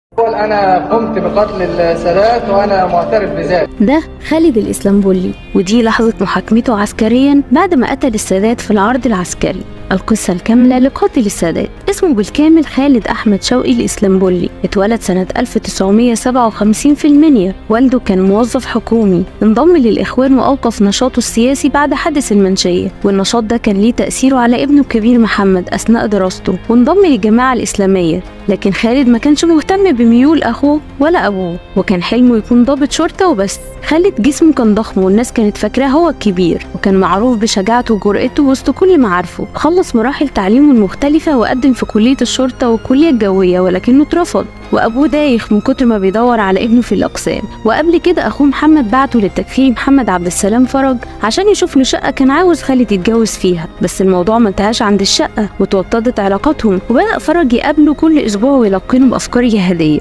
أول أنا قمت بقتل السادات وأنا معترف بذلك ده خالد الإسلامبولي ودي لحظة محاكمته عسكريا بعد ما قتل السادات في العرض العسكري القصة الكاملة لقاتل السادات اسمه بالكامل خالد أحمد شوقي الإسلامبولي اتولد سنة 1957 في المنيا والده كان موظف حكومي انضم للإخوان وأوقف نشاطه السياسي بعد حادث المنشية والنشاط ده كان ليه تأثيره على ابنه الكبير محمد أثناء دراسته وانضم للجماعة الإسلامية لكن خالد ما كانش مهتم بميول أخوه ولا أبوه وكان حلمه يكون ضابط شرطة وبس خالد جسمه كان ضخم والناس كانت فاكراه هو الكبير وكان معروف بشجاعته وجرأته وسط كل معارفه خلص مراحل تعليمه المختلفة وقدم في كلية الشرطة والكلية الجوية ولكنه اترفض وأبوه دايخ من كتر ما بيدور على ابنه في الأقسام وقبل كده أخوه محمد بعته للتكفيري محمد عبد السلام فرج عشان يشوف له شقة كان عاوز خالد يتجوز فيها بس الموضوع ما انتهاش عند الشقة وتوطدت علاقاتهم وبدأ فرج يقابله كل أسبوع ويلقنه بأفكار جهادية